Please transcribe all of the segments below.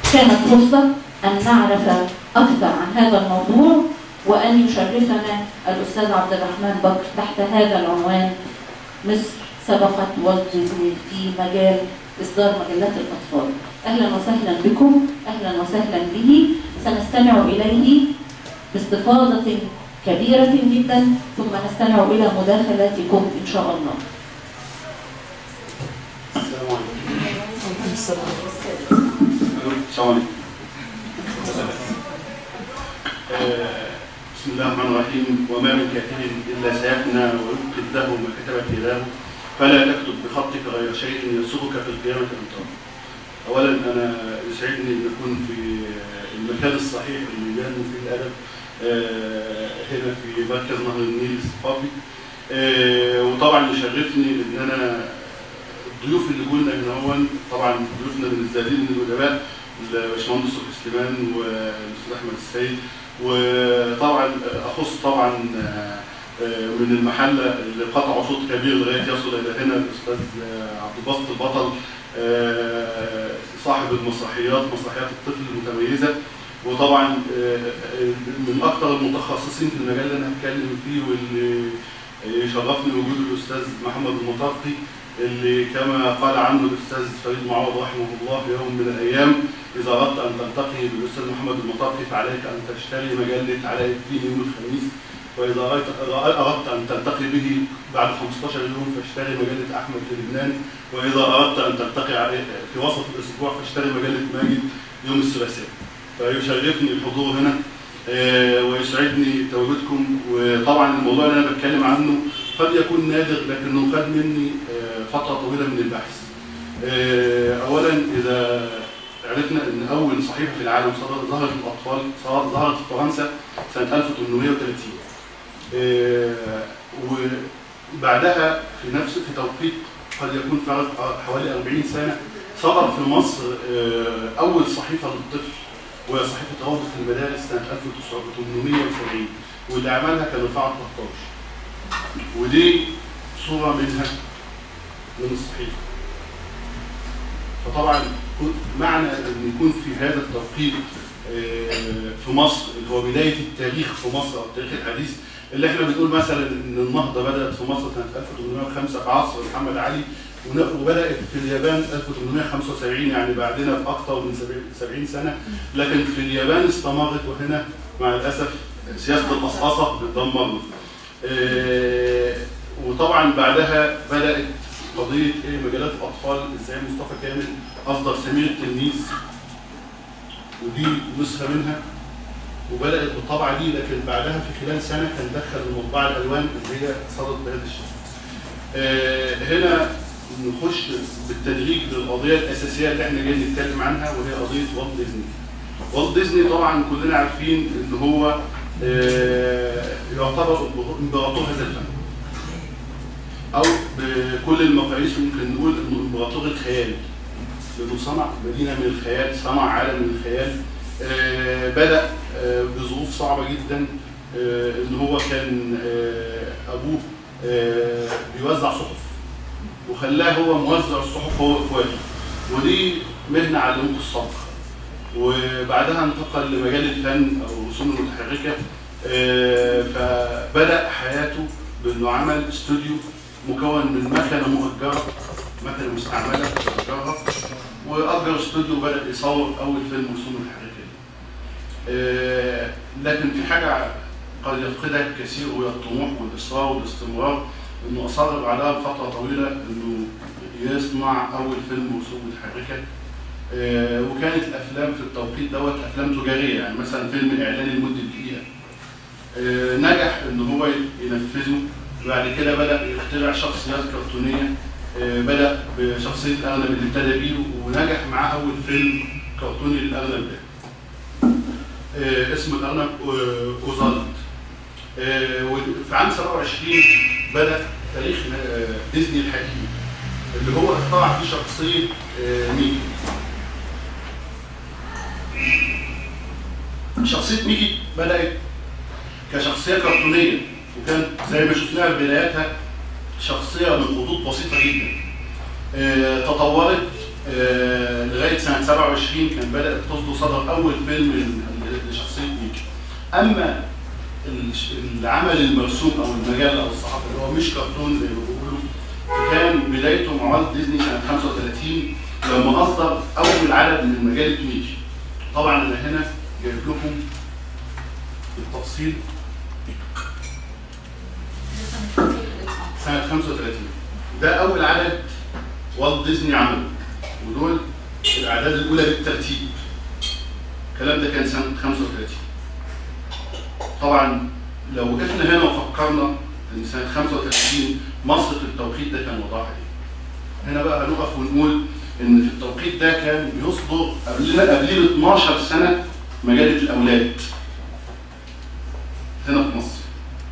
كانت فرصة أن نعرف أكثر عن هذا الموضوع وأن يشرفنا الأستاذ عبد الرحمن بكر تحت هذا العنوان مصر سبقت والت ديزني في مجال إصدار مجلات الأطفال أهلا وسهلا بكم أهلا وسهلا به سنستمع إليه باستفاضة كبيرة جدا ثم نستمع إلى مداخلاتكم إن شاء الله السلام عليكم السلام عليكم آه، بسم الله الرحمن الرحيم وما من كاتب الا سيفنى ويكتب له ما كتب كتابه فلا تكتب بخطك غير شيء يسرك في القيامه امطار. اولا انا يسعدني ان اكون في المكان الصحيح اللي ينمو فيه الادب آه، هنا في مركز نهر النيل الثقافي آه، وطبعا يشرفني ان انا الضيوف اللي قلنا هنا هو طبعا ضيوفنا من الزائرين من الادباء الباشمهندس صبحي سليمان والاستاذ احمد السيد وطبعا اخص طبعا من المحله اللي قطعوا شوط كبير لغايه يصل الى هنا الاستاذ عبد الباسط البطل صاحب المسرحيات مسرحيات الطفل المتميزه وطبعا من اكثر المتخصصين في المجال اللي انا هتكلم فيه واللي يشرفني وجود الاستاذ محمد المطرقي اللي كما قال عنه الاستاذ فريد معوض رحمه الله في يوم من الايام اذا اردت ان تلتقي بالاستاذ محمد المطرقي فعليك ان تشتري مجله علاء الدين يوم الخميس واذا اردت ان تلتقي به بعد 15 يوم فاشتري مجله احمد في لبنان واذا اردت ان تلتقي في وسط الاسبوع فاشتري مجله ماجد يوم الثلاثاء فيشرفني الحضور هنا ويسعدني تواجدكم وطبعا الموضوع اللي انا بتكلم عنه قد يكون نادر لكنه خد مني فتره طويله من البحث. اولا اذا عرفنا ان اول صحيفه في العالم ظهرت للاطفال ظهرت في فرنسا سنه 1830 وبعدها في نفس في توقيت قد يكون فرق حوالي 40 سنه صدر في مصر اول صحيفه للطفل وهي صحيفه روضه المدارس سنه 1870 واللي عملها كان رفاعه الطهطاوي. ودي صورة منها من الصحيفة فطبعا معنى ان يكون في هذا التوقيت في مصر اللي هو بداية التاريخ في مصر او التاريخ الحديث اللي احنا بنقول مثلا ان النهضة بدأت في مصر سنة 1805 في عصر محمد علي وبدأت في اليابان 1875 يعني بعدنا بأكثر من 70 سنة لكن في اليابان استمرت وهنا مع الأسف سياسة القصقصة بتدمرنا آه وطبعا بعدها بدات قضيه ايه مجالات الاطفال ازاي مصطفى كامل اصدر سمير التلميذ ودي نسخه منها وبدات بالطبعه دي لكن بعدها في خلال سنه كان دخل المطبعه الالوان اللي هي صدرت بهذا الشكل. آه هنا نخش بالتدريج للقضيه الاساسيه اللي احنا جايين نتكلم عنها وهي قضيه والت ديزني. والت ديزني طبعا كلنا عارفين ان هو يعتبر امبراطور هذا الفن او بكل المقاييس ممكن نقول انه امبراطور الخيال لانه صنع مدينه من الخيال صنع عالم من الخيال بدا بظروف صعبه جدا ان هو كان ابوه بيوزع صحف وخلاه هو موزع الصحف هو واخواته ودي مهنه علمته الصبر وبعدها انتقل لمجال الفن او الرسوم المتحركه فبدا حياته بانه عمل استوديو مكون من مكنه مؤجره مكنه مستعمله مؤجره واجر استوديو بدا يصور اول فيلم رسوم متحركه لكن في حاجه قد يفقدها الكثير وهي الطموح والاصرار والاستمرار انه اصر بعدها بفتره طويله انه يصنع اول فيلم رسوم متحركه آه وكانت الافلام في التوقيت دوت افلام تجاريه يعني مثلا فيلم اعلاني لمده دقيقه آه نجح ان هو ينفذه بعد كده بدا يخترع شخصيات كرتونيه آه بدا بشخصيه الارنب اللي ابتدى بيه ونجح معاه اول فيلم كرتوني للارنب ده اسمه الارنب اوزالد وفي عام 27 بدا تاريخ ديزني الحقيقي اللي هو اخترع فيه شخصيه ميكي شخصية ميكي بدأت كشخصية كرتونية وكانت زي ما شفناها في بداياتها شخصية من خطوط بسيطة جدا. اه تطورت آه، لغايه سنه 27 كان بدات تصدر صدر اول فيلم ل- لشخصيه ميكي اما الش- العمل المرسوم او المجله او الصحافه اللي هو مش كرتون زي ما بيقولوا كان بدايته مع والت ديزني سنه 35 لما اصدر اول عدد من مجله ميكي طبعا انا هنا جايب لكم التفصيل سنة 35 ده أول عدد والت ديزني عمله ودول الأعداد الأولى بالترتيب الكلام ده كان سنة 35 طبعا لو وقفنا هنا وفكرنا إن سنة 35 مصر في التوقيت ده كان وضعها إيه؟ هنا بقى هنقف ونقول إن في التوقيت ده كان بيصدر قبلنا قبليه ب 12 سنة مجلة الأولاد هنا في مصر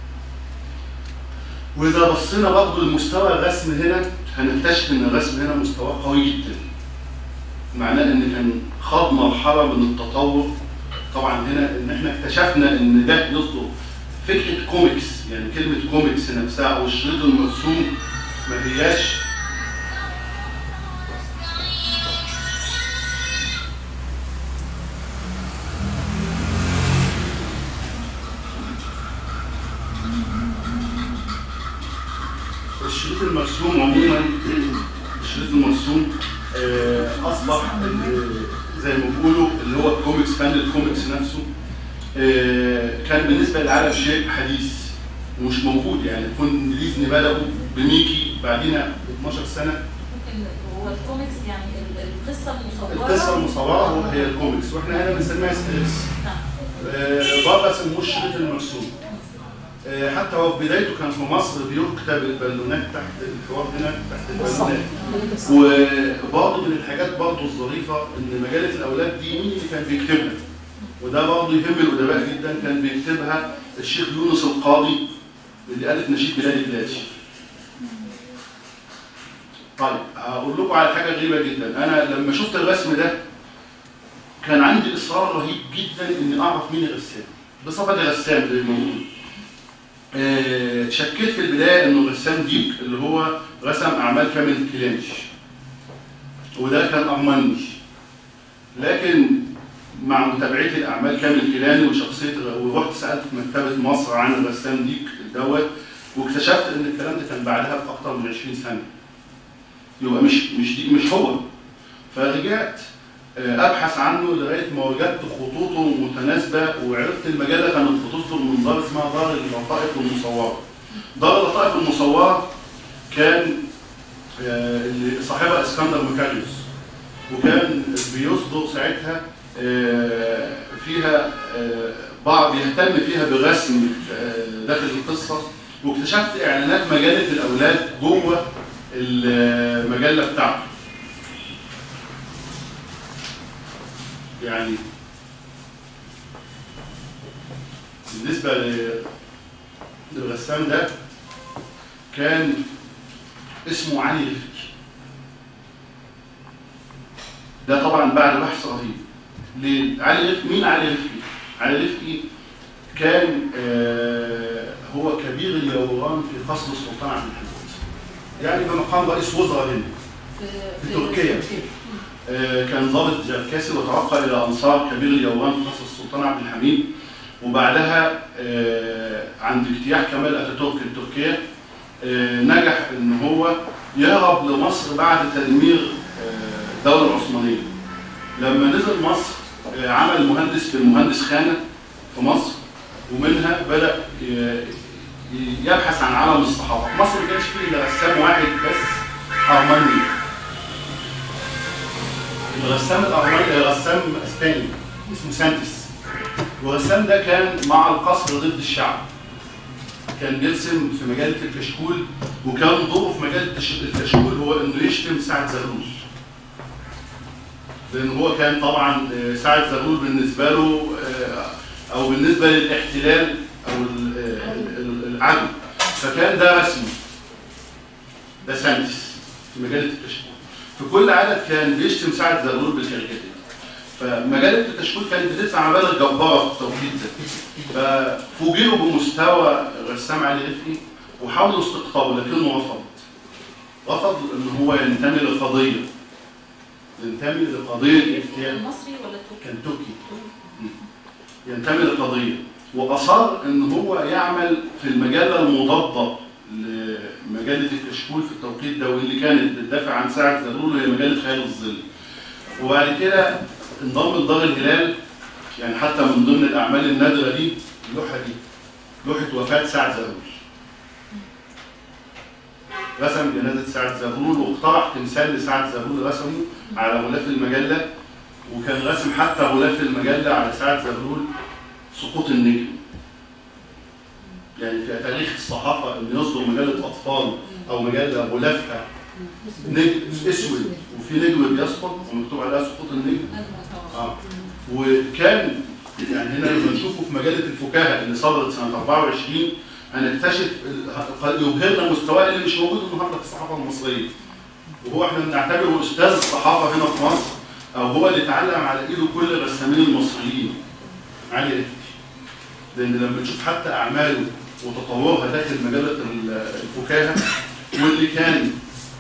واذا بصينا برضه لمستوى الرسم هنا هنكتشف ان الرسم هنا مستواه قوي جدا معناه ان كان خاض مرحله من التطور طبعا هنا ان احنا اكتشفنا ان ده يصدر فكره كوميكس يعني كلمه كوميكس نفسها او الشريط المرسوم ما هياش الشريط المرسوم عموما الشريط المرسوم آه، اصبح آه، زي ما بيقولوا اللي هو الكوميكس فن الكوميكس نفسه آه، كان بالنسبه للعالم شيء حديث ومش موجود يعني كون ديزني بداوا بميكي بعدين 12 سنه ممكن هو الكوميكس يعني ال- القصه المصوره القصه المصوره هو هي الكوميكس واحنا هنا بنسميها ستريبس نعم. آه، بره سموه الشريط المرسوم آه، حتى هو في بدايته كان في مصر بيكتب البالونات تحت الحوار هنا تحت البالونات وبرضه من الحاجات برضه الظريفه ان مجله الاولاد دي مين اللي كان بيكتبها؟ وده برضه يهم الادباء جدا كان بيكتبها الشيخ يونس القاضي اللي الف نشيد بلاد بلادي. طيب هقول لكم على حاجه غريبه جدا انا لما شفت الرسم ده كان عندي اصرار رهيب جدا اني اعرف مين الرسام بصفتي رسام زي ما بنقول آه، شكيت في البدايه انه الرسام ديك اللي هو رسم اعمال كامل كلانش وده كان ارمني لكن مع متابعتي لاعمال كامل كيلاني وشخصيه ورحت سالت في مكتبه مصر عن الرسام ديك دوت واكتشفت ان الكلام ده كان بعدها باكثر من 20 سنه يبقى مش مش دي مش هو فرجعت آه، ابحث عنه لغايه ما وجدت خطوطه متناسبه وعرفت المجله كانت خطوطه من دار اسمها دار اللطائف المصوره. دار اللطائف المصوره كان آه، اللي صاحبها اسكندر مكاريوس وكان بيصدر ساعتها آه، فيها آه، بعض يهتم فيها بالرسم آه، داخل القصه واكتشفت اعلانات مجله الاولاد جوه المجله بتاعته. يعني بالنسبة ل- للرسام ده كان اسمه علي رفكي ده طبعا بعد بحث رهيب ليه؟ علي رفكي مين علي رفكي؟ علي رفكي كان آه هو كبير اليوران في قصر السلطان عبد الحميد يعني بمقام رئيس وزراء هند في تركيا. آه، كان ضابط جركاسي وترقى الى انصار كبير اليوان في قصر السلطان عبد الحميد وبعدها آه، عند اجتياح كمال اتاتورك لتركيا آه، نجح ان هو يهرب لمصر بعد تدمير آه، الدوله العثمانيه. لما نزل مصر آه، عمل مهندس في المهندس خانه في مصر ومنها بدا ي- ي- يبحث عن عالم الصحافه. في مصر ما كانش فيه الا رسام واحد بس ارمني الرسام الأرمني رسام اسباني اسمه سانتس والرسام ده كان مع القصر ضد الشعب كان بيرسم في مجلة الكشكول وكان دوره في مجلة التش- الكشكول هو انه يشتم سعد زغلول لان هو كان طبعا آه، سعد زغلول بالنسبه له آه، او بالنسبه للاحتلال او ال- آه، ال- العدو فكان ده رسمي ده سانتس في مجله الكشكول في كل عدد كان بيشتم سعد زغلول بالكاريكاتير فمجله الكشكول كانت بتدفع مبالغ جباره في التوقيت ده ففوجئوا بمستوى الرسام علي رفقي وحاولوا استقطابه لكنه رفض رفض ان هو ينتمي للقضيه ينتمي لقضيه الافتيان المصري ولا التركي؟ كان تركي ينتمي لقضيه واصر ان هو يعمل في المجله المضاده لمجله الكشكول في التوقيت ده واللي كانت بتدافع عن سعد زغلول هي مجله خيال الظل وبعد كده انضم لدار الهلال يعني حتى من ضمن الاعمال النادره دي اللوحه دي لوحه وفاه سعد زغلول رسم جنازه سعد زغلول واقترح تمثال لسعد زغلول رسمه على غلاف المجله وكان رسم حتى غلاف المجله على سعد زغلول سقوط النجم يعني في تاريخ الصحافه ان يصدر مجله اطفال او مجله غلافها نجم اسود وفي نجم بيسقط ومكتوب عليها سقوط النجم اه وكان يعني هنا لما نشوفه في مجله الفكاهه اللي صدرت سنه 24 هنكتشف ال- يبهرنا مستواه اللي مش موجود النهارده في الصحافه المصريه وهو احنا بنعتبره استاذ الصحافه هنا في مصر او هو اللي اتعلم على ايده كل الرسامين المصريين علي رفكي لان لما تشوف حتى اعماله وتطورها داخل مجله ال- الفكاهه واللي كان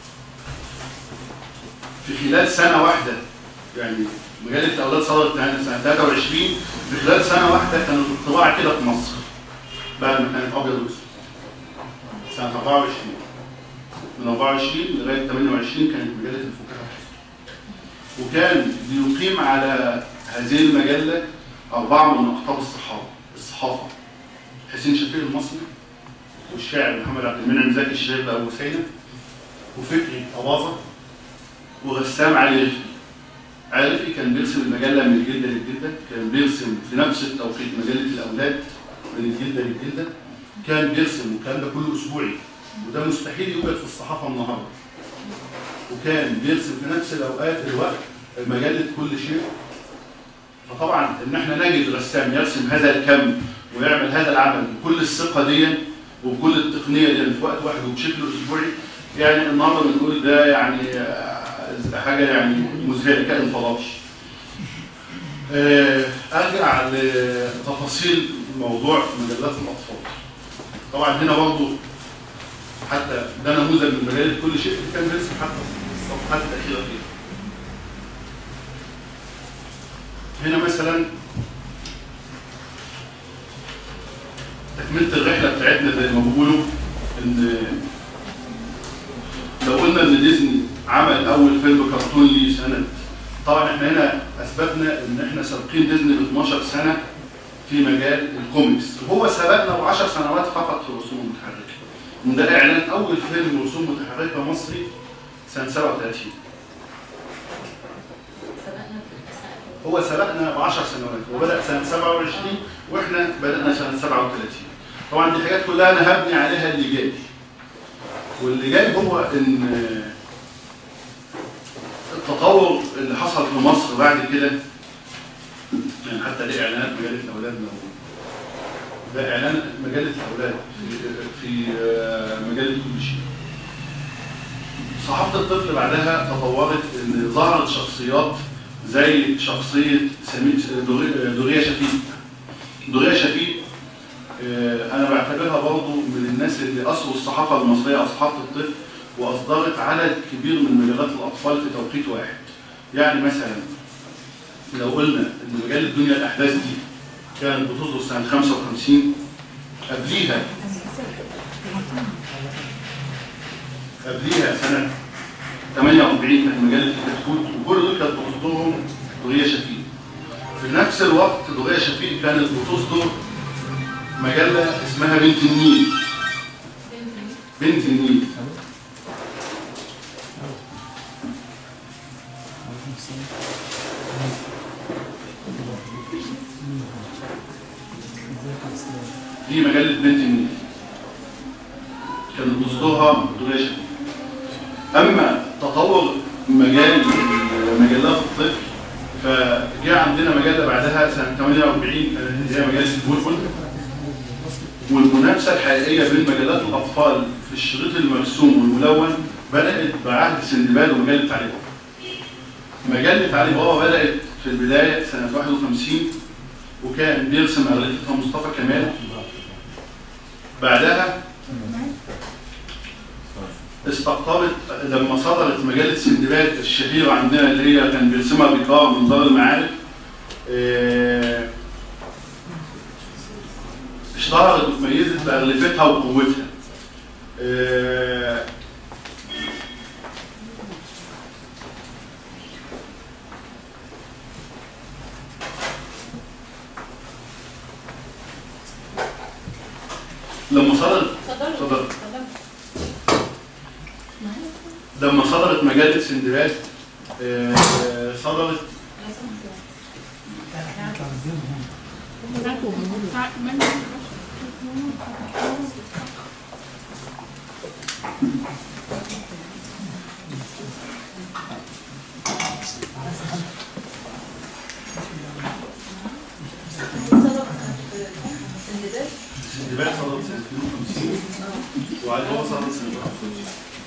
في خلال سنه واحده يعني مجله الاولاد صدرت يعني سنه 23 في خلال سنه واحده كان الطباعه كده في مصر بعد ما كانت ابيض واسود سنه 24 من 24 لغايه 28 كانت مجله الفكاهه وكان بيقيم على هذه المجله اربعه من اقطاب الصحافه الصحافه حسين شفيق المصري والشاعر محمد عبد المنعم زكي الشيخ ابو سينا وفكري اباظه ورسام علي رفقي علي رفقي كان بيرسم المجله من الجلده للجلده كان بيرسم في نفس التوقيت مجله الاولاد من الجلده للجلده كان بيرسم والكلام ده كله اسبوعي وده مستحيل يوجد في الصحافه النهارده وكان بيرسم في نفس الاوقات الوقت مجله كل شيء فطبعا ان احنا نجد رسام يرسم هذا الكم ويعمل هذا العمل بكل الثقه دي وبكل التقنيه دي في وقت واحد وبشكل اسبوعي يعني النهارده بنقول ده يعني آه، حاجه يعني مذهله كائن فضائي. آه، ارجع لتفاصيل موضوع مجلات الاطفال. طبعا هنا برضه حتى ده نموذج من مجله كل شيء اللي كان بيرسم حتى الصفحات الاخيره فيها. هنا مثلا تكمله الرحله بتاعتنا زي ما بيقولوا ان لو قلنا ان ديزني عمل اول فيلم كرتون ليه سنه طبعا احنا هنا اثبتنا ان احنا سابقين ديزني ب 12 سنه في مجال الكوميكس وهو سبقنا ب 10 سنوات فقط في الرسوم المتحركه من ده اعلان اول فيلم رسوم متحركه مصري سنه 37 سبقنا بالإساءة. هو سبقنا ب 10 سنوات وبدا سنه 27 واحنا بدانا سنه 37 طبعا دي حاجات كلها انا هبني عليها اللي جاي واللي جاي هو ان التطور اللي حصل في مصر بعد كده يعني حتى دي اعلانات مجله الاولاد موجوده ده اعلان مجله الاولاد في في آه، مجله كل شيء صحافه الطفل بعدها تطورت ان ظهرت شخصيات زي شخصيه سمير دوري- دوريه شفيق دوريه شفيق آه، انا بعتبرها برضو من الناس اللي اسروا الصحافه المصريه او صحافه الطفل واصدرت عدد كبير من مجلات الاطفال في توقيت واحد يعني مثلا لو قلنا ان مجله دنيا الاحداث دي كانت بتصدر سنه 55 قبليها قبليها سنه 48 كانت مجله الكتكوت وكل دول كانت بتصدرهم دوريه شفيق في نفس الوقت دوريه شفيق كانت بتصدر مجله اسمها بنت النيل بنت النيل دي مجله بنت النيل كانت بتصدرها دوريه شفيق اما تطور مجال مجلات الطفل فجاء عندنا مجله بعدها سنه 48 كانت هي مجله البلبل والمنافسه الحقيقيه بين مجلات الاطفال في الشريط المرسوم والملون بدات بعهد سندباد ومجله علي بابا. مجله علي بابا بدات في البدايه سنه 51 وكان بيرسم أغلفتها مصطفى كمال بعدها استقطبت لما صدرت مجله سندباد الشهيره عندنا اللي هي كان بيرسمها بيكار من دار المعارف آه، اشتهرت وتميزت بأغلفتها وقوتها. آه، لما صدرت اتفضلوا اتفضل. اتفضلوا لما صدرت مجله سندباد آه، صدرت لو سمحتوا. سبق سندباد سندباد صدرت سنه 52 وعلي بابا صدرت سنه 51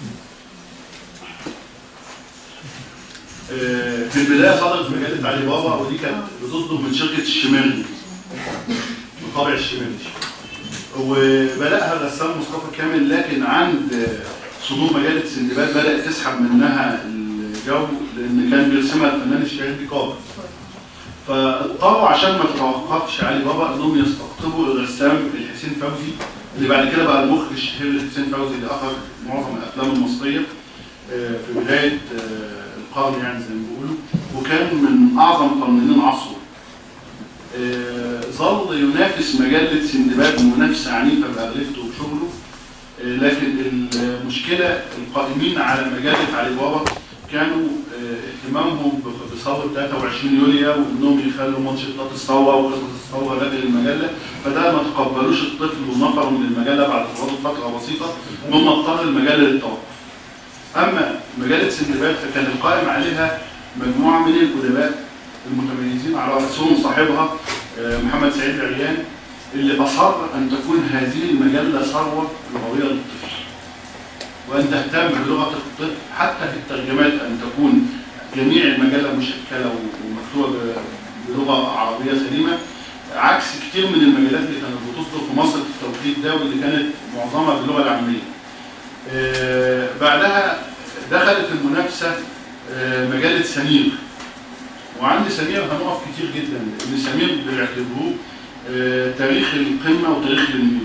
آه، في البدايه صدرت مجله علي بابا ودي كانت بتصدر من شركه الشمال طابع الشمال وبداها الرسام مصطفى كامل لكن عند صدور مجله سندباد بدات تسحب منها الجو لان كان بيرسمها الفنان الشهير بيكار فاضطروا عشان ما تتوقفش علي بابا انهم يستقطبوا الرسام الحسين فوزي اللي بعد كده بقى المخرج الشهير الحسين فوزي اللي اخرج معظم الافلام المصريه آه، في بدايه آه، القرن يعني زي ما بيقولوا وكان من اعظم فنانين عصره. آه، ظل ينافس مجله سندباد منافسه عنيفه باغلفته وشغله آه، لكن المشكله القائمين على مجله علي بابا كانوا آه، اهتمامهم ب- بثوره 23 يوليو وانهم يخلوا ماتش بطاقه الثوره وقصه الثوره داخل المجله فده ما تقبلوش الطفل ونفروا من المجله بعد مرور فتره بسيطه مما اضطر المجله للتوقف. اما مجله سندباد فكان القائم عليها مجموعه من الادباء المتميزين على راسهم صاحبها آه، محمد سعيد العريان اللي اصر ان تكون هذه المجله ثروه لغويه للطفل. وان تهتم بلغه الطفل حتى في الترجمات ان تكون جميع المجله مشكله ومكتوبه ب- بلغه عربيه سليمه عكس كتير من المجلات اللي كانت بتصدر في مصر في التوقيت ده واللي كانت معظمها باللغه العاميه. آه، بعدها دخلت المنافسه آه، مجله سمير وعند سمير هنقف كتير جدا لان سمير بيعتبروه آه، تاريخ القمه وتاريخ النيو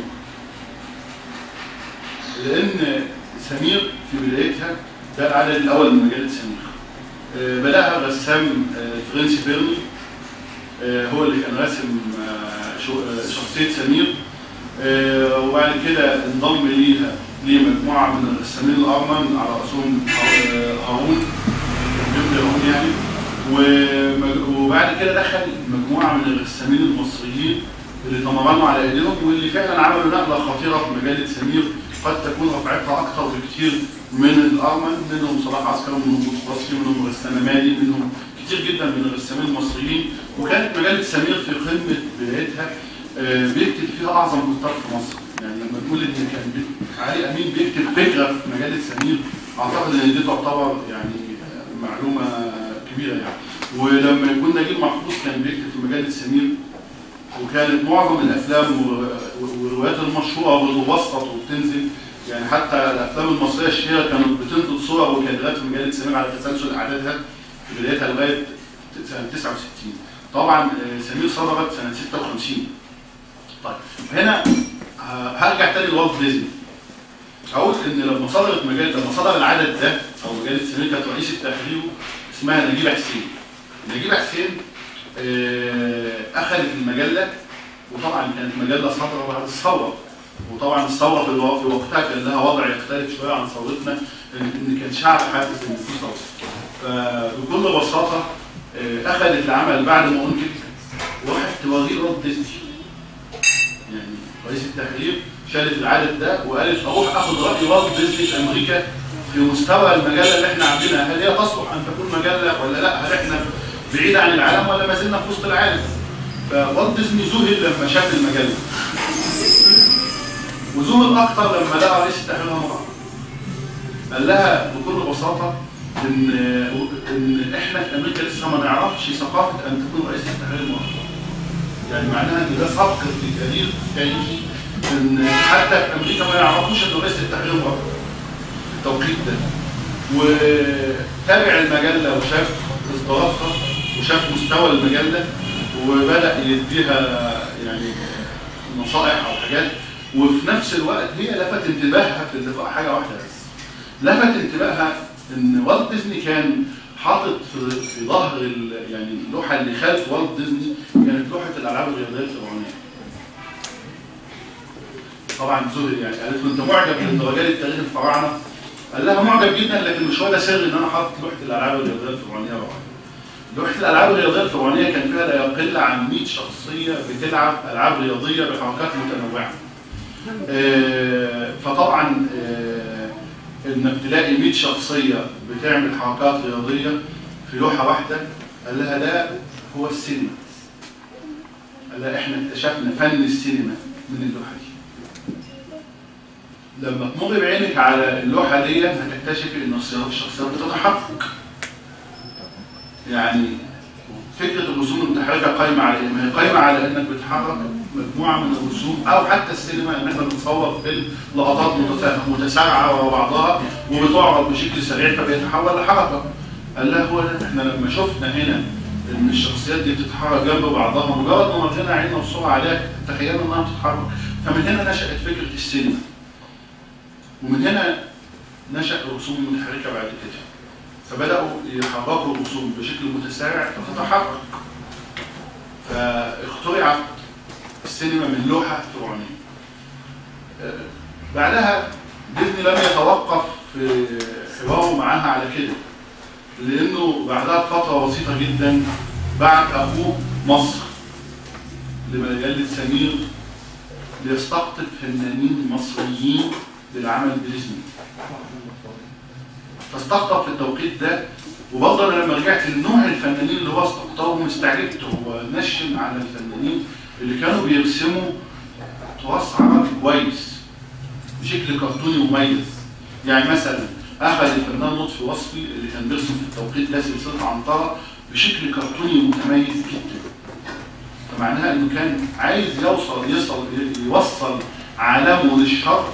لان سمير في بدايتها ده العدد الاول من مجله سمير آه، بداها الرسام آه، فرنسي بيرني آه، هو اللي كان راسم آه، شو- آه، شخصيه سمير آه، وبعد كده انضم ليها لمجموعه من الرسامين الارمن على راسهم آه، هارون بيبني هارون يعني ومج- وبعد كده دخل مجموعه من الرسامين المصريين اللي تمرنوا على ايديهم واللي فعلا عملوا نقله خطيره في مجله سمير قد تكون رفعتها اكثر بكثير من الارمن منهم صلاح عسكر منهم بطرسي منهم رسام مالي منهم كتير جدا من الرسامين المصريين وكانت مجله سمير في قمه بدايتها آه، بيكتب فيها اعظم كتاب في مصر يعني لما تقول ان كان بي- علي امين بيكتب فكره في مجله سمير اعتقد ان دي تعتبر يعني آه، معلومه كبيره يعني ولما يكون نجيب محفوظ كان بيكتب في مجله سمير وكانت معظم الافلام و- و- والروايات المشهوره بتبسط وبتنزل يعني حتى الافلام المصريه الشهيره كانت بتنزل صور وكادرات في مجله سمير على تسلسل اعدادها في بدايتها لغايه سنه 69 طبعا آه، سمير صدرت سنه 56 طيب هنا ه- هرجع تاني لوالت ديزني اقول ان لما صدرت مجله لما صدر العدد ده او مجله سمير كانت رئيس التحرير اسمها نجيبه حسين نجيبه حسين آه، اخذت المجله وطبعا كانت مجله صادره بعد الثوره وطبعا الثوره في الو- في وقتها كان لها وضع يختلف شويه عن ثورتنا ان إن كان شعب حاسس ان في ثوره فبكل بساطه آه، اخذت العمل بعد ما انتج وراحت توريه والت ديزني يعني رئيس التحرير شالت العدد ده وقالت اروح اخد راي والت ديزني في امريكا في مستوى المجله اللي احنا عاملينها هل هي تصلح ان تكون مجله ولا لا هل احنا بعيد عن العالم ولا ما زلنا في وسط العالم فوالت ديزني ذهل لما شاف المجله وذهل اكتر لما لقى رئيس التحرير امراه قال لها بكل بساطه ان ان احنا في امريكا لسه ما نعرفش ثقافه ان تكون رئيس التحرير امراه يعني معناها ان ده سبق في تاريخ تاريخي ان حتى في امريكا ما يعرفوش ان رئيس التحرير امراه التوقيت ده وتابع المجله وشاف اصداراتها وشاف مستوى المجله وبدا يديها يعني نصائح او حاجات وفي نفس الوقت هي لفت انتباهها في اللقاء حاجه واحده بس لفت انتباهها ان والت ديزني كان حاطط في في ظهر ال- يعني اللوحه اللي خلف والت ديزني كانت لوحه الالعاب الرياضيه الفرعونيه. طبعا زهر يعني قالت له انت معجب للدرجه دي بتاريخ الفراعنه؟ قال لها معجب جدا لكن مش هو ده سر ان انا حاطط لوحه الالعاب الرياضيه الفرعونيه ورا. لوحه الالعاب الرياضيه الفرعونيه كان فيها لا يقل عن 100 شخصيه بتلعب العاب رياضيه بحركات متنوعه. آه، فطبعا آه، انك تلاقي 100 شخصيه بتعمل حركات رياضيه في لوحه واحده قال لها ده هو السينما. قال لها احنا اكتشفنا فن السينما من اللوحه دي. لما تمر بعينك على اللوحه دي هتكتشفي ان الشخصيات بتتحرك. يعني فكره الرسوم المتحركه قايمه على ايه؟ ما هي قايمه على انك بتحرك مجموعه من الرسوم او حتى السينما ان احنا بنصور فيلم لقطات متسا- متسارعه ورا بعضها وبتعرض بشكل سريع فبيتحول لحركه. قال لها هو ده احنا لما شفنا هنا ان الشخصيات دي بتتحرك جنب بعضها مجرد ما مرينا عيننا بصوره عليها تخيلنا انها بتتحرك فمن هنا نشات فكره السينما. ومن هنا نشا الرسوم المتحركه بعد كده. فبداوا يحركوا الرسوم بشكل متسارع فتتحرك. فاخترعت السينما من لوحه فرعونيه. آه، بعدها ديزني لم يتوقف في حواره معاها على كده لانه بعدها بفتره بسيطه جدا بعت اخوه مصر لمجله سمير ليستقطب فنانين مصريين للعمل بديزني فاستقطب في التوقيت ده وبرضه انا لما رجعت لنوع الفنانين اللي هو استقطبهم استعجبت هو نشن على الفنانين اللي كانوا بيرسموا تراث عربي كويس بشكل كرتوني مميز يعني مثلا اخذ الفنان لطفي وصفي اللي كان بيرسم في التوقيت ده سلسله عنتره بشكل كرتوني متميز جدا فمعناها انه كان عايز يوصل يصل يوصل عالمه للشرق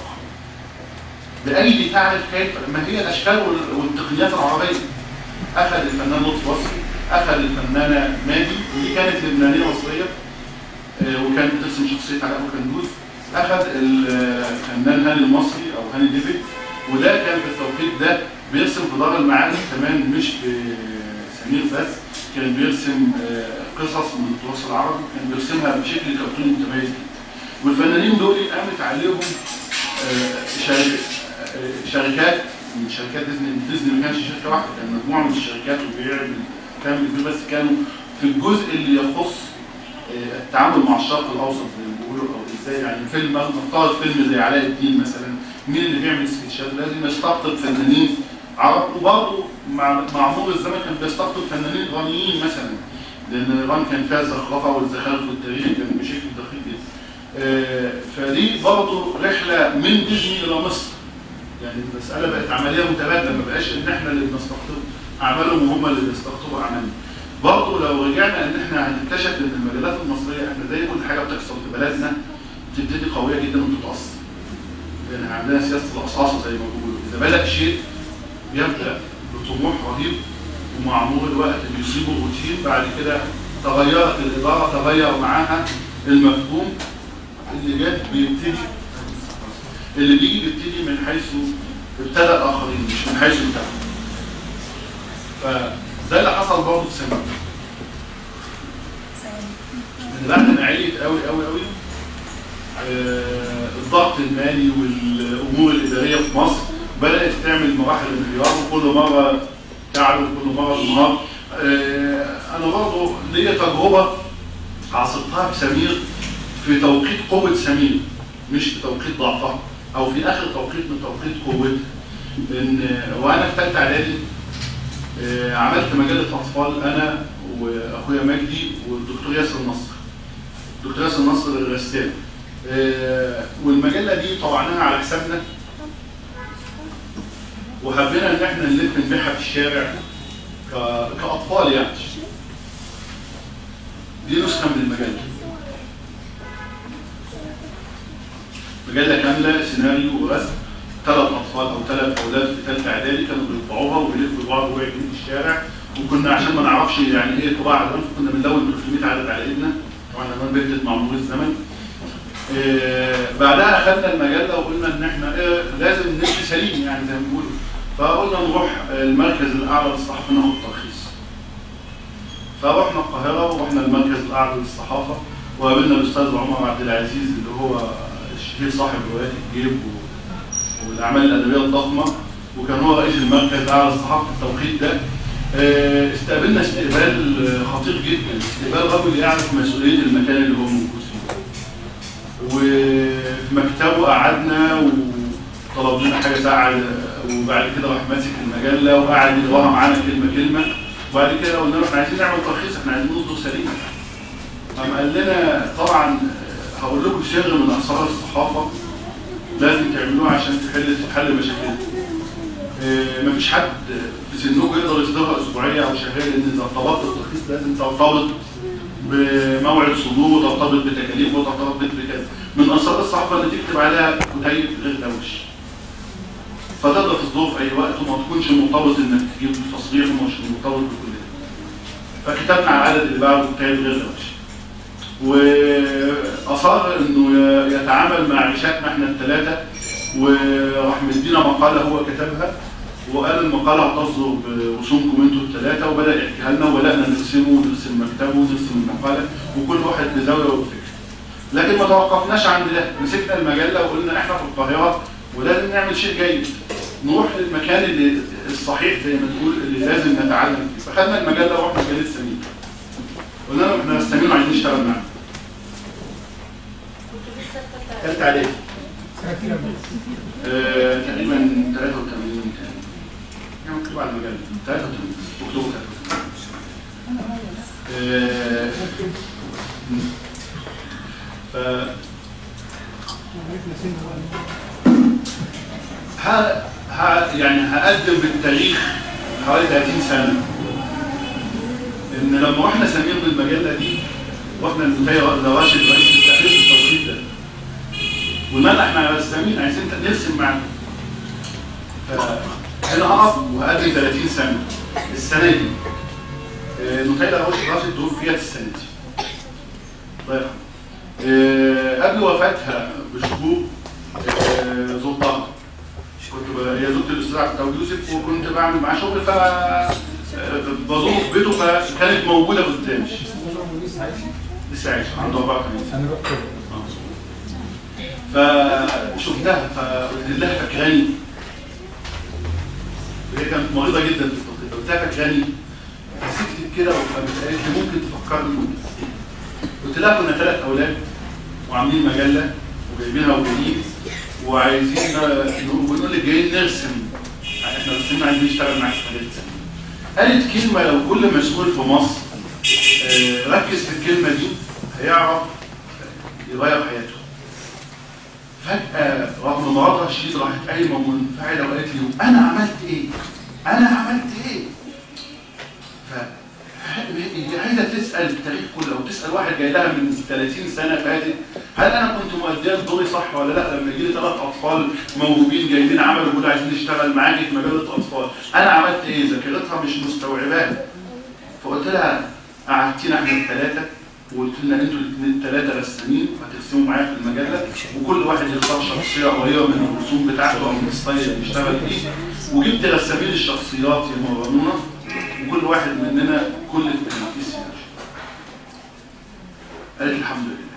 بايدي تعرف كيف ما هي الاشكال وال- والتقنيات العربيه اخذ الفنان لطفي وصفي اخذ الفنانه مادي ودي كانت لبنانيه مصريه آه، وكانت بترسم شخصيه علاء كندوز اخذ الفنان هاني المصري او هاني ديفيد وده كان في التوقيت ده بيرسم في دار المعارف كمان مش بسمير بس كان بيرسم آه، قصص من التراث العربي كان بيرسمها بشكل كرتوني متميز جدا والفنانين دول قامت عليهم آه، شركات آه، شركات من شركات ديزني ديزني ما كانش شركه واحده كان مجموعه من الشركات وبيعمل كامل كبير بس كانوا في الجزء اللي يخص آه، التعامل مع الشرق الاوسط زي ما بيقولوا او ازاي يعني فيلم نفترض فيلم زي علاء الدين مثلا مين اللي بيعمل سكتشات لازم يستقطب فنانين عرب وبرضه مع مع مرور الزمن كان بيستقطب فنانين ايرانيين مثلا لان ايران كان فيها الزخرفه والزخارف والتاريخ كان بشكل دقيق جدا. آه، فدي برضه رحله من ديزني الى مصر يعني المساله بقت عمليه متبادله ما بقاش ان احنا اللي بنستقطب اعمالهم وهم اللي بيستقطبوا اعمالنا. برضه لو رجعنا ان احنا هنكتشف ان المجالات المصريه احنا زي كل حاجه بتحصل في بلدنا تبتدي قويه جدا وتتاثر. لان احنا عندنا سياسه الاقصاصه زي ما بيقولوا اذا بدا شيء يبدا بطموح رهيب ومع مرور الوقت بيصيبه روتين بعد كده تغيرت الاداره تغير معاها المفهوم اللي جت بيبتدي اللي بيجي بيبتدي من حيث ابتدى الاخرين مش من حيث ابتدى فده اللي حصل برضه في سنه ان بعد ما عليت قوي قوي قوي آه، الضغط المالي والامور الاداريه في مصر بدات تعمل مراحل انهيار وكل مره تعلو كل مره تنهار آه، انا برضه ليا تجربه عاصرتها في سمير في توقيت قوه سمير مش في توقيت ضعفها او في اخر توقيت من توقيت قوتها ان وانا في ثالثه اعدادي آه، عملت مجله اطفال انا واخويا مجدي والدكتور ياسر نصر دكتور ياسر نصر الرسام آه، والمجله دي طبعناها على حسابنا وحبينا ان احنا نلف نبيعها في الشارع ك- كاطفال يعني دي نسخه من المجله مجله كامله سيناريو ورسم ثلاث اطفال او ثلاث اولاد في ثالثه اعدادي كانوا بيطبعوها وبيلفوا بعض ويعجبوا في الشارع وكنا عشان ما نعرفش يعني ايه طباعه زمان كنا بنلون 300 عدد على ايدنا طبعا زمان بنتت مع مرور الزمن آه، بعدها اخذنا المجله وقلنا ان احنا إيه لازم نمشي سليم يعني زي ما بيقولوا فقلنا نروح المركز الاعلى للصحافه ناخد ترخيص فرحنا القاهره ورحنا المركز الاعلى للصحافه وقابلنا الاستاذ عمر عبد العزيز اللي هو الشهير صاحب روايات الجيب و- والاعمال الادبيه الضخمه وكان هو رئيس المركز الاعلى للصحافه في التوقيت ده آه، استقبلنا استقبال آه، خطير جدا استقبال رجل يعرف مسؤوليه المكان اللي هو موجود فيه وفي مكتبه قعدنا وطلب لنا حاجه ساعه وبعد كده راح ماسك المجله وقعد يقراها معانا كلمه كلمه وبعد كده قلنا له احنا عايزين نعمل ترخيص احنا عايزين نصدر سليم قام قال لنا طبعا آه، هقول لكم سر من اسرار الصحافه لازم تعملوه عشان تحل تحل مشاكلكم آه، مفيش حد في سنكم يقدر يصدرها اسبوعيه او شهريه لان اذا ارتبطت الترخيص لازم ترتبط بموعد صدور وترتبط بتكاليف وترتبط بكذا من اسرار الصحافه اللي تكتب عليها كتيب غير دوش فتقدر تصدره في اي وقت وما تكونش مرتبط انك تجيب تصريح ومش مرتبط بكل ده فكتبنا على العدد اللي بعده كتيب غير دوش واصر انه يتعامل مع عيشاتنا احنا الثلاثه وراح مدينا مقاله هو كتبها وقال المقاله هتصدر برسومكم انتوا الثلاثه وبدا يحكيها لنا وبدانا نرسمه ونرسم مكتبه ونرسم المقاله وكل واحد بزاويه وبفكره. لكن ما توقفناش عند ده، مسكنا المجله وقلنا احنا في القاهره ولازم نعمل شيء جيد. نروح للمكان اللي الصحيح زي ما تقول اللي لازم نتعلم فيه، فخدنا المجله ورحنا مجله سمين. قلنا لهم احنا سمين وعايزين نشتغل معاكم. كنت لسه فاكرة ثالثه عليه. آه، تقريبا 83 تقريبا يعني مكتوب على المجله 83 اكتوبر 83 آه، ف ها ها يعني هقدم بالتاريخ حوالي 30 سنه ان لما رحنا سمير بالمجله دي رحنا المنتهى رواشد رئيس التحرير في التوقيت ده ومنح مع السامين عايزين نرسم معاهم فهنا هقف وهقدم 30 سنه السنه دي آه، نتيجه راشد راشد توفيت السنه دي الله يرحمه آه، قبل وفاتها بشهور آه، زرتها كنت ب- هي زوجة الاستاذ عبد التواب يوسف وكنت بعمل معاه شغل ف آه، بزوره في بيته فكانت موجوده قدامي لسه عايشه عنده 84 سنه فشفتها فقلت لها فاكراني وهي كانت مريضه جدا في التوقيت قلت لها فاكراني فسكتت كده وقامت قالت لي ممكن تفكرني قلت لها كنا ثلاث اولاد وعاملين مجله وجايبينها وجايين وعايزين بنقول لك جايين نرسم يعني احنا رسمنا عايزين نشتغل معاك في مجله سنة. قالت كلمه لو كل مسؤول في مصر آه، ركز في الكلمه دي هيعرف يغير حياته فجأة رغم مرضها الشديد راحت قايمة منفعلة وقالت لي أنا عملت إيه؟ أنا عملت إيه؟ ف هي عايزة تسأل التاريخ كله أو تسأل واحد جاي لها من 30 سنة فاتت هل أنا كنت مؤدية دوري صح ولا لا لما يجي لي ثلاث أطفال موهوبين جايين عملوا بيقولوا عايزين نشتغل معاكي في مجلة أطفال أنا عملت إيه؟ ذاكرتها مش مستوعباها فقلت لها قعدتينا احنا الثلاثة وقلت لنا انتوا الاثنين الثلاثة رسامين هترسموا معايا في المجلة وكل واحد يختار شخصية قريبة من الرسوم بتاعته او من الستايل اللي بيشتغل فيه وجبت رسامين الشخصيات يمرنونا وكل واحد مننا كل التنافيس يعني قالت الحمد لله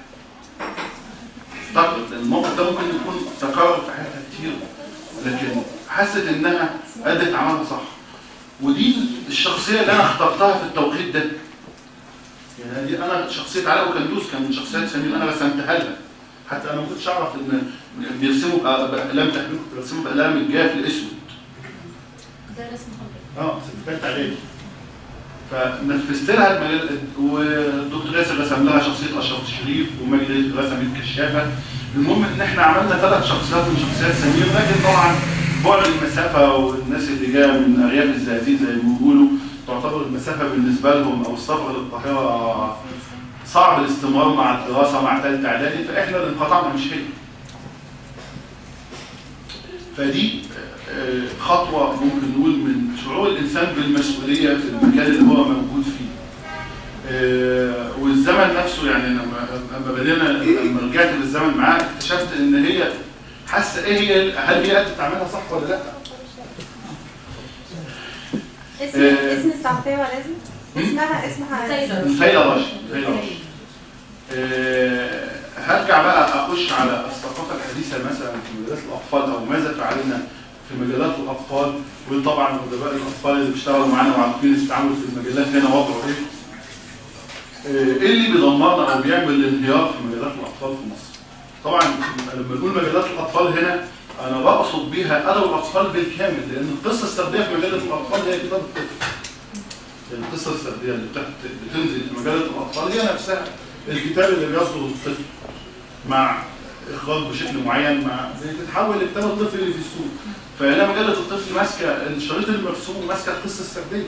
طب الموقف ده ممكن يكون تكرر في حياتها كتير لكن حست انها ادت عملها صح ودي الشخصيه اللي انا اخترتها في التوقيت ده يعني دي انا شخصيه علاء وكندوز كان من شخصيات سمير انا رسمتها لها حتى انا ما كنتش اعرف ان بيرسموا بأ- باقلام تحميل كنت برسمه باقلام الجاف الاسود ده رسم حضرتك اه سيرتيفيكات عليه فنفذت لها المجال والدكتور ياسر رسم لها شخصيه اشرف الشريف ومجدي رسم الكشافه المهم ان احنا عملنا ثلاث شخصيات من شخصيات سمير لكن طبعا بعد المسافه والناس اللي جايه من ارياف الزقازيق زي ما بيقولوا تعتبر المسافه بالنسبه لهم او السفر للقاهره صعب الاستمرار مع الدراسه مع ثالثه اعدادي فاحنا اللي انقطعنا مش هي فدي آه، خطوه ممكن نقول من شعور الانسان بالمسؤوليه في المكان اللي هو موجود فيه آه، والزمن نفسه يعني لما لما بدينا لما رجعت بالزمن معاه اكتشفت ان هي حاسه ايه هي هل هي قادره تعملها صح ولا لا؟ اسم آه. اسم الصحفية ولازم اسمها اسمها تايلور متخيله رشد متخيله رشد آه، هرجع بقى اخش على الثقافه الحديثه مثلا في مجالات الاطفال او ماذا فعلنا في مجالات الاطفال وطبعا ادباء الاطفال اللي بيشتغلوا معانا وعارفين التعامل في المجالات هنا وضعه ايه آه، ايه اللي بيدمرنا او بيعمل الانهيار في مجالات الاطفال في مصر طبعا لما نقول مجالات الاطفال هنا انا بقصد بيها ادب الاطفال بالكامل لان القصه السرديه في مجله الاطفال هي كتاب الطفل القصه السرديه اللي بتحت- بتنزل في مجله الاطفال هي نفسها الكتاب اللي بيصدر الطفل مع اخراج بشكل معين مع بتتحول لكتاب الطفل اللي في السوق فهنا مجله الطفل ماسكه الشريط المرسوم ماسكه القصه السرديه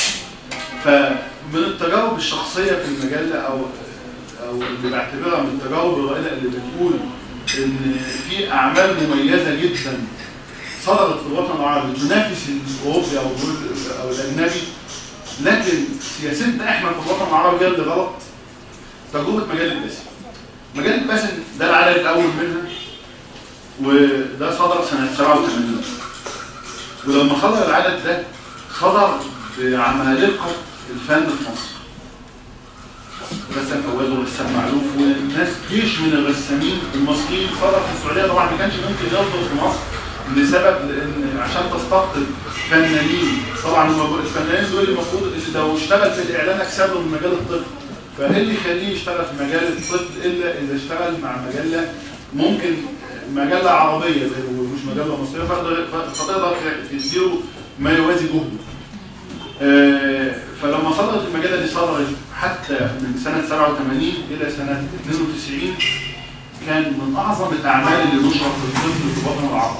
فمن التجارب الشخصيه في المجله او او اللي بعتبرها من التجارب الرائده اللي بتقول ان في اعمال مميزه جدا صدرت في الوطن العربي تنافس الاوروبي او او الاجنبي لكن سياستنا احنا في الوطن العربي هي اللي غلط تجربه مجله باسم مجله باسم ده العدد الاول منها وده صدر سنه 87 ولما صدر العدد ده صدر بعمالقه الفن في مصر رسام فواز ورسام معروف وناس جيش من الرسامين المصريين صدر في السعوديه طبعا ما كانش ممكن يصدر في مصر لسبب لان عشان تستقطب فنانين طبعا هم الفنانين دول المفروض اللي لو اشتغل في الاعلان اكسب له من مجال الطب فايه اللي يخليه يشتغل في مجال الطب الا اذا اشتغل مع مجله ممكن مجله عربيه زي مش مجله مصريه فتقدر فتقدر تديله ما يوازي جهده آه، فلما صدرت المجله دي صدرت حتى من سنه 87 الى سنه 92 كان من اعظم الاعمال اللي نشرت في الطب في الوطن العربي.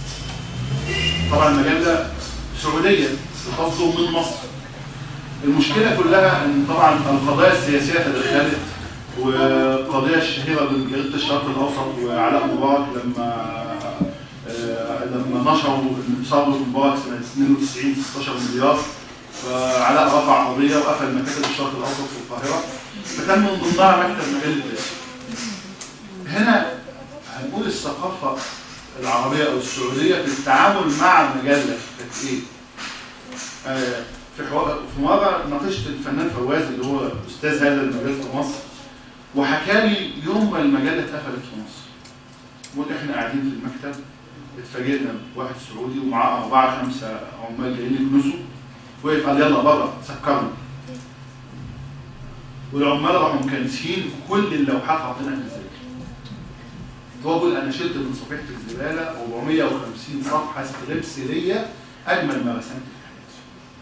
طبعا المجله سعوديه بتصدر من مصر. المشكله كلها ان طبعا القضايا السياسيه تدخلت والقضيه الشهيره بين جريده الشرق الاوسط وعلاء مبارك لما آه، لما نشروا ثوره مبارك سنه 92 16 مليار فعلاء رفع قضيه وقفل مكاتب الشرق الاوسط في القاهره فكان من ضمنها مكتب مجله باسم. هنا هنقول الثقافه العربيه او السعوديه في التعامل مع المجله كانت ايه؟ آه، في حوار في مره ناقشت الفنان فواز اللي هو استاذ هذا المجال في مصر وحكى لي يوم ما المجله اتقفلت في مصر واحنا قاعدين في المكتب اتفاجئنا بواحد سعودي ومعاه اربعه خمسه عمال جايين يكنسوا وقف قال يلا بره سكرنا والعمال راحوا مكنسين كل اللوحات حاطينها في الزباله هو بيقول انا شلت من صفيحه الزباله 450 صفحه ستريبس ليا اجمل ما رسمت في حياتي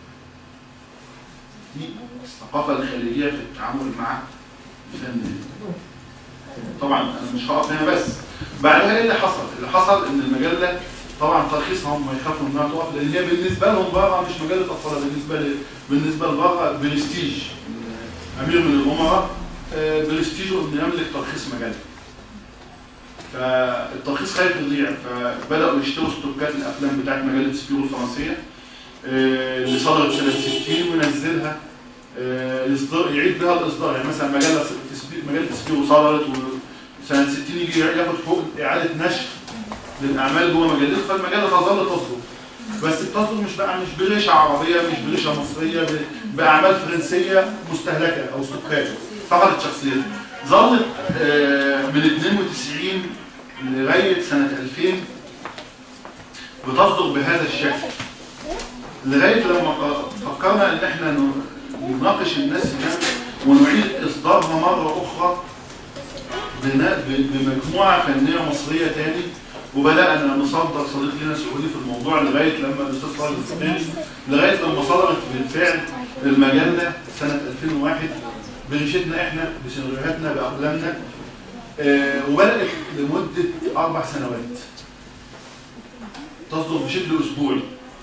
دي الثقافه الخارجيه في التعامل مع الفن طبعا انا مش هقف هنا بس بعدها ايه اللي حصل؟ اللي حصل ان المجله طبعا ترخيصها هم يخافوا انها تقف لان هي بالنسبه لهم بره مش مجله اطفال بالنسبه ل... بالنسبه لبره برستيج امير من الامراء آه، برستيجه انه يملك ترخيص مجله فالترخيص خايف يضيع فبداوا يشتروا ستوكات الافلام بتاعت مجله سبيرو الفرنسيه آه، اللي صدرت سنه 60 ونزلها آه، يصدر يعيد بها الاصدار يعني مثلا مجله في سبي- مجله سبيرو صدرت وسنه 60 يجي ياخد حقوق اعاده نشر للاعمال جوه مجلته فالمجله تظل تصدر بس بتصدر مش بقى مش بريشه عربيه مش بريشه مصريه ب- باعمال فرنسيه مستهلكه او ستوكات فقدت شخصيتها ظلت آه، من 92 لغايه سنه 2000 بتصدر بهذا الشكل لغايه لما فكرنا ان احنا ن- نناقش الناس هناك ونعيد اصدارها مره اخرى بنا- ب- بمجموعه فنيه مصريه تاني وبدانا نصدر صديق لنا سعودي في الموضوع لغايه لما الاستاذ خالد الزبيري لغايه لما صدرت بالفعل المجله سنه 2001 بريشتنا احنا بسيناريوهاتنا باقلامنا آه، وبدات لمده اربع سنوات تصدر بشكل اسبوعي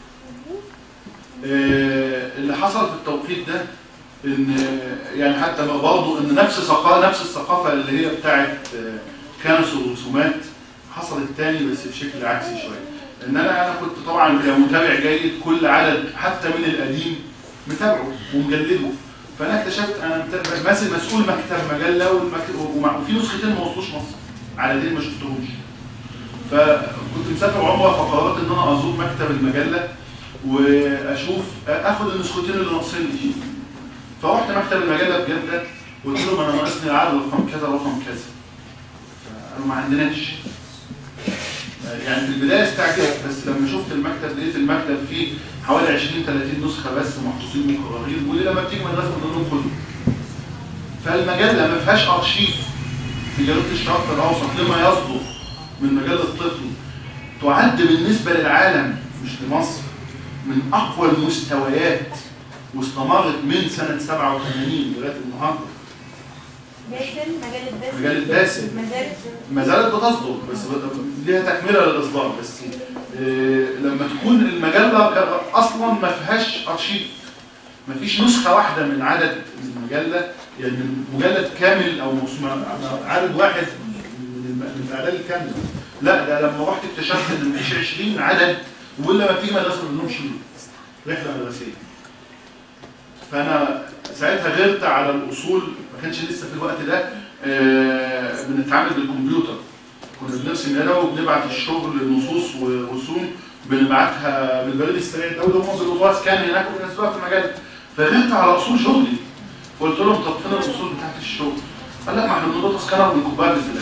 آه، اللي حصل في التوقيت ده ان يعني حتى برضه ان نفس ثقافه نفس الثقافه اللي هي بتاعت آه، كنس الرسومات حصلت تاني بس بشكل عكسي شويه ان انا انا كنت طبعا كمتابع جيد كل عدد حتى من القديم متابعه ومجلده فانا اكتشفت انا مت- ماسك مسؤول مكتب مجله والمك- ومع- وفي نسختين ما وصلوش مصر عددين ما شفتهمش فكنت مسافر عمره فقررت ان انا ازور مكتب المجله واشوف اخد النسختين اللي ناقصين لي فرحت مكتب المجله في جده قلت لهم انا ناقصني العدد رقم كذا رقم كذا قالوا ما عندناش يعني في البدايه استعجلت بس لما شفت المكتب لقيت المكتب فيه حوالي 20 30 نسخه بس محطوطين مقررين وليه لما بتيجي مدرسه بنقول لهم خدوا فالمجله ما فيهاش ارشيف في جريده الشرق الاوسط لما يصدر من مجله طفل تعد بالنسبه للعالم مش لمصر من اقوى المستويات واستمرت من سنه 87 لغايه النهارده باسل مجلة باسل مجله باسل ما زالت ما زالت بتصدر بس ب- ليها تكمله للاصدار بس آه، لما تكون المجله ك- اصلا ما فيهاش ارشيف ما فيش نسخه واحده من عدد المجله يعني من مجلد كامل او موسم- عدد واحد من الم- من الاعداد الكامله لا ده لما رحت اكتشفت ان مفيش 20 عدد ولا ما بتيجي مدرسه ما لهمش رحله مدرسيه فانا ساعتها غيرت على الاصول ما كانش لسه في الوقت ده آه، بنتعامل بالكمبيوتر كنا بنرسم يدوي وبنبعت الشغل نصوص ورسوم بنبعتها بالبريد السريع الدولي وهم بالوطواس كان هناك وبينزلوها في المجال فغيرت على اصول شغلي قلت لهم طب فين الاصول بتاعت الشغل؟ قال لا ما احنا بنضغط سكانر وبنكبها بالزلال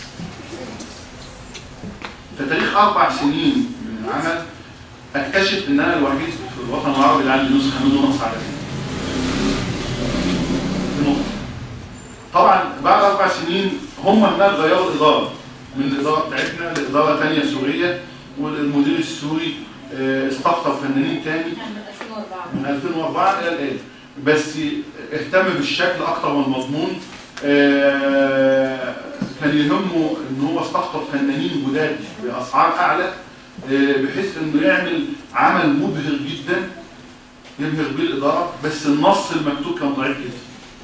في تاريخ اربع سنين من العمل اكتشف ان انا الوحيد في الوطن العربي اللي عندي نسخه منه نص عدديه دي نقطة. طبعا بعد اربع سنين هم هناك غيروا الاداره من الاداره بتاعتنا لاداره ثانيه سوريه والمدير السوري آه، استقطب فنانين تاني يعني من 2004 من 2004 الى الان بس اهتم بالشكل اكتر من المضمون آه، كان يهمه ان هو استقطب فنانين جداد باسعار اعلى آه، بحيث انه يعمل عمل مبهر جدا يبهر بيه الاداره بس النص المكتوب كان ضعيف جدا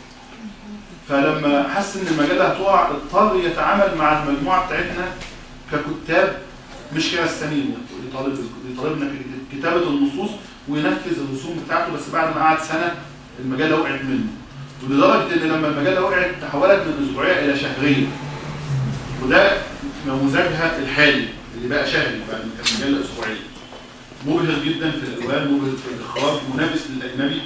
فلما حس ان المجله هتقع اضطر يتعامل مع المجموعه بتاعتنا ككتاب مش كرسامين يطالب يطالبنا كتابه النصوص وينفذ الرسوم بتاعته بس بعد ما قعد سنه المجله وقعت منه ولدرجه ان لما المجله وقعت تحولت من اسبوعيه الى شهريه وده نموذجها الحالي اللي بقى شهري بعد ما كانت مجله اسبوعيه مبهر جدا في الالوان مبهر في الاخراج منافس للاجنبي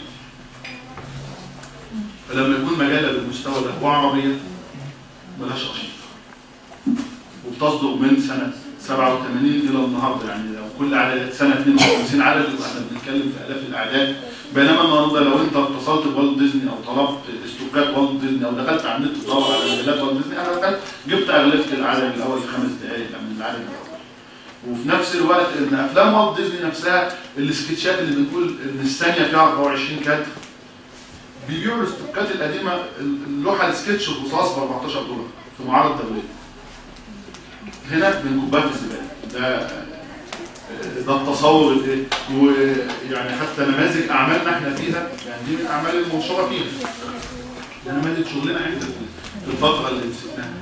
فلما يكون مجله بالمستوى ده وعربيه ملهاش ارشيف وبتصدر من سنه 87 الى النهارده يعني لو كل عدد سنه 52 عدد يبقى احنا بنتكلم في الاف الاعداد بينما النهارده لو انت اتصلت بوالت ديزني او طلبت استوكات والت ديزني او دخلت على النت تدور على مجلات والت ديزني انا دخلت جبت اغلفه العدد الاول في خمس دقائق من العدد الاول وفي نفس الوقت ان افلام والت ديزني نفسها السكتشات اللي بنقول ان الثانيه فيها 24 كادر بيبيعوا الاستوكات القديمه اللوحه السكتش الرصاص ب 14 دولار في معارض دوليه هنا بنكبها في الزباله ده ده التصور الايه ويعني حتى نماذج اعمالنا احنا فيها يعني دي من الاعمال المنشوره فيها ده نماذج شغلنا احنا في الفتره اللي مسكناها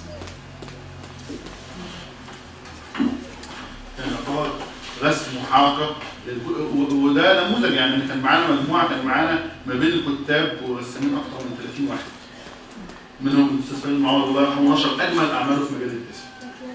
يعني يعتبر رسم وحركه و- وده نموذج يعني كان معانا مجموعه كان معانا ما بين الكتاب ورسامين اكثر من 30 واحد منهم الاستاذ فهمي معوض الله يرحمه نشر اجمل اعماله في مجال الاسم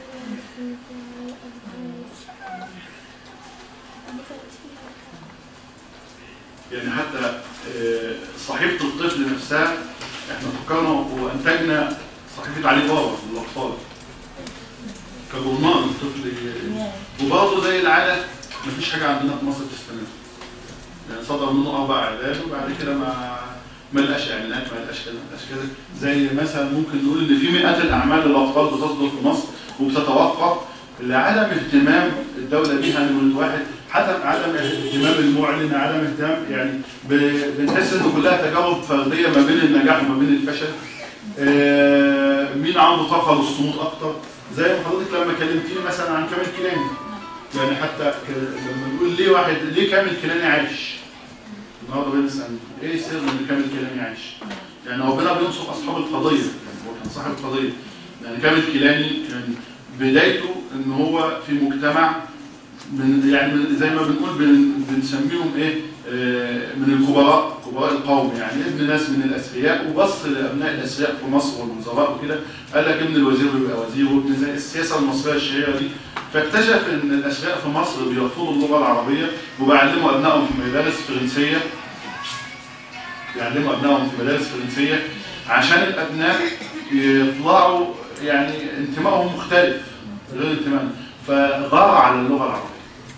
يعني حتى آه، صحيفه الطفل نفسها احنا فكرنا وانتجنا صحيفه علي بابا للاطفال كجورنال الطفل وبرضه زي العاده مفيش حاجه عندنا في مصر تستمر يعني صدر منه اربع اعداد وبعد كده ما ما لقاش اعلانات ما لقاش كذا ما لقاش كذا زي مثلا ممكن نقول ان في مئات الاعمال للاطفال بتصدر في مصر وبتتوقف لعدم اهتمام الدوله بيها نمره واحد حتى عدم اهتمام المعلن عدم اهتمام يعني ب- بنحس ان كلها تجارب فرديه ما بين النجاح وما بين الفشل آه، مين عنده طاقه للصمود اكتر زي ما حضرتك لما كلمتيني مثلا عن كامل كيلاني يعني حتى ك- لما نقول ليه واحد ليه كامل كيلاني عايش النهارده بنسال ايه سر ان كامل كيلاني عايش يعني ربنا بينصف اصحاب القضيه يعني هو كان صاحب القضيه يعني كامل كيلاني كان بدايته ان هو في مجتمع من يعني من زي ما بنقول بن بنسميهم ايه آه، من الكبراء كبراء القوم يعني ابن ناس من الاثرياء وبص لابناء الاثرياء في مصر والوزراء وكده قال لك ابن الوزير بيبقى وزير وابن زي السياسه المصريه الشهيره دي فاكتشف ان الاثرياء في مصر بيرفضوا اللغه العربيه وبيعلموا ابنائهم في مدارس فرنسيه بيعلموا ابنائهم في مدارس فرنسيه عشان الابناء يطلعوا يعني انتمائهم مختلف غير انتمائهم فغار على اللغه العربيه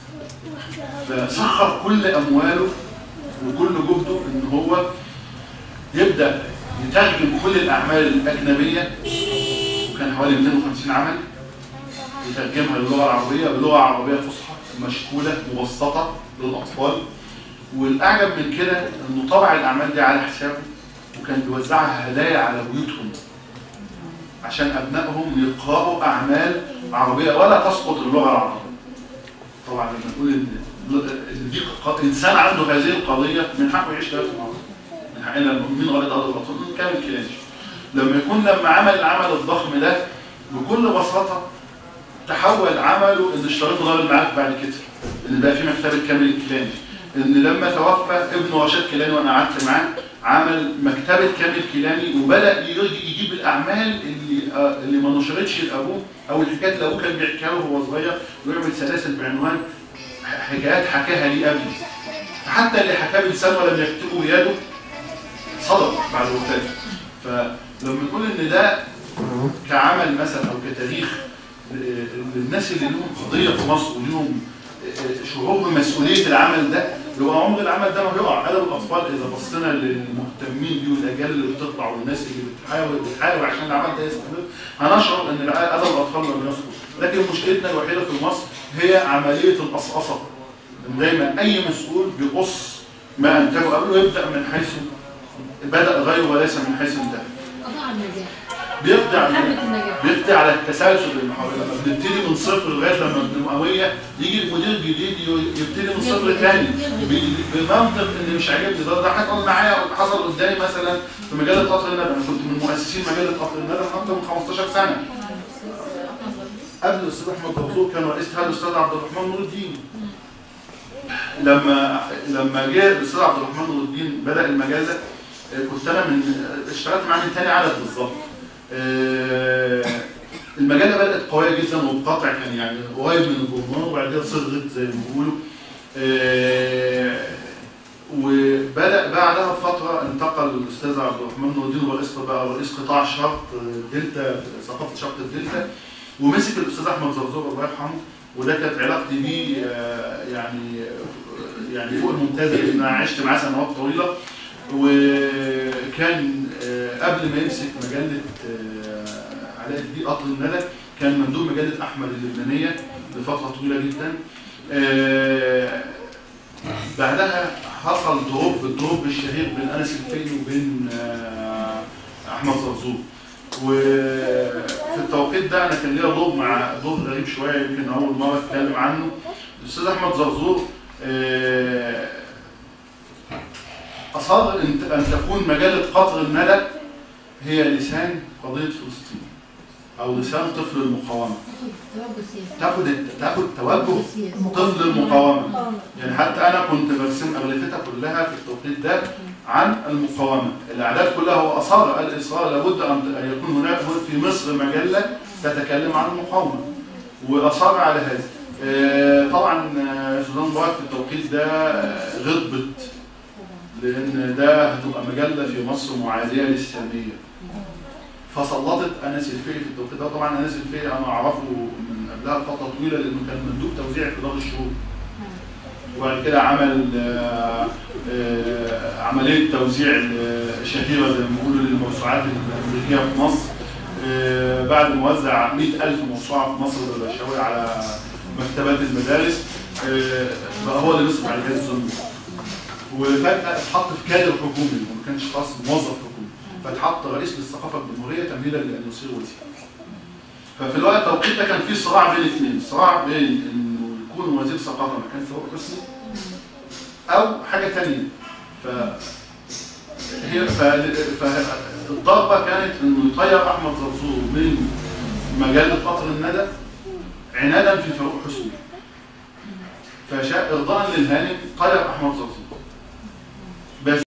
فسخر كل امواله وكل جهده ان هو يبدا يترجم كل الاعمال الاجنبيه وكان حوالي 250 عمل يترجمها للغه العربيه بلغه عربيه فصحى مشكوله مبسطه للاطفال والاعجب من كده انه طبع الاعمال دي على حسابه وكان بيوزعها هدايا على بيوتهم عشان ابنائهم يقراوا اعمال عربيه ولا تسقط اللغه العربيه طبعا لما نقول ان إن دي ق- انسان عنده هذه القضيه من حقه يعيش حياته معاها من حقنا المؤمنين غير هذا الاطفال كامل كلامي لما يكون لما عمل العمل الضخم ده بكل بساطه تحول عمله ان اشتريت غير المعارف بعد كده ان بقى في مكتبه كامل الكيلاني ان لما توفى ابنه رشاد كيلاني وانا قعدت معاه عمل مكتبه كامل كيلاني وبدا يجي- يجيب الاعمال اللي آه، اللي ما نشرتش لابوه او الحكايات اللي ابوه كان بيحكيها له وهو صغير ويعمل سلاسل بعنوان ح- حكايات حكاها لي ابي حتى اللي حكاه بلسانه ولم يكتبه يده صدق بعد وفاته فلما نقول ان ده كعمل مثلا او كتاريخ ل- للناس اللي لهم قضيه في مصر ولهم شعور بمسؤوليه العمل ده اللي هو عمر العمل ده ما بيقع ادب الاطفال اذا بصينا للمهتمين بيه والاجيال اللي بتطلع والناس اللي بتحاول بتحاول عشان العمل ده يستمر هنشعر ان الع- ادب الاطفال ما بيسقط لكن مشكلتنا الوحيده في مصر هي عمليه القصقصه إن دايما اي مسؤول بيقص ما انتجه قبله يبدا من حيث بدا غيره وليس من حيث انتهى قضاء النجاح بيقضي على حبة النجاح بيقضي على التسلسل المحاولة لما بنبتدي من صفر لغايه لما ابن معاويه يجي المدير الجديد ي- يبتدي من صفر تاني ب- بمنطق ان مش عاجبني ده ده حصل معايا حصل قدامي مثلا في مجله قطر الندى انا كنت من مؤسسين مجله قطر الندى من اكثر من 15 سنه قبل الاستاذ احمد مرزوق كان رئيس اتحاد الاستاذ عبد الرحمن نور الدين لما لما جه الاستاذ عبد الرحمن نور الدين بدا المجله آه، كنت انا من آه، اشتغلت معاه من تاني عدد بالظبط آه، المجله بدات قويه جدا وبقطع كان يعني قريب من الجمهور وبعدين صغرت زي ما بيقولوا آه، وبدا بعدها بفتره انتقل الاستاذ عبد الرحمن نور الدين رئيس بقى رئيس قطاع الشرق آه، دلتا ثقافه شرق الدلتا ومسك الاستاذ احمد زرزور الله يرحمه وده كانت علاقتي بيه آه، يعني يعني فوق الممتازه لان انا عشت معاه سنوات طويله وكان آه، قبل ما يمسك مجله آه، علاء الدين قطر الندى كان مندوب مجله احمد اللبنانيه لفتره طويله جدا آه، بعدها حصل دروب الدروب الشهير بين انس الفيلي وبين آه، احمد زرزور وفي التوقيت ده انا كان ليا دور مع دور غريب شويه يمكن اول مره اتكلم عنه الاستاذ احمد زرزور آه، اصر ان أن تكون مجله قطر الندى هي لسان قضيه فلسطين او لسان طفل المقاومه توجه سياسي تاخد تاخد توجه سياسي طفل المقاومه اه يعني حتى انا كنت برسم اغلفتها كلها في التوقيت ده عن المقاومه الاعداد كلها هو اصر الاصرار لابد ان أن يكون هناك في مصر مجله تتكلم عن المقاومه واصر على هذا آه، طبعا آه، سوزان مبارك في التوقيت ده آه، غضبت لان ده هتبقى مجله في مصر معاديه للساميه فسلطت انس الفقي في التوقيت ده طبعا انس الفقي انا اعرفه من قبلها بفتره طويله لانه كان مندوب توزيع في دار الشهور وبعد كده عمل آه، آه، عمليه توزيع آه، شهيره زي ما بيقولوا للموسوعات الامريكيه في مصر آه، بعد ما وزع 100000 موسوعه في مصر الرشاوي على مكتبات المدارس آه، بقى هو اللي بيصرف على جهاز الزمن وفجاه اتحط في كادر حكومي وما كانش خاص موظف حكومي فاتحط رئيس للثقافه الجمهوريه تمهيدا لان يصير وزير ففي الوقت التوقيت ده كان في صراع بين الاثنين صراع بين انه يكون وزير ثقافه مكان فاروق حسني او حاجه ثانيه ف هي ف- فالضربه كانت انه يطير احمد زرزور من مجله قطر الندى عنادا في فاروق حسني فشاء ارضاء للهانم قلب احمد زرزور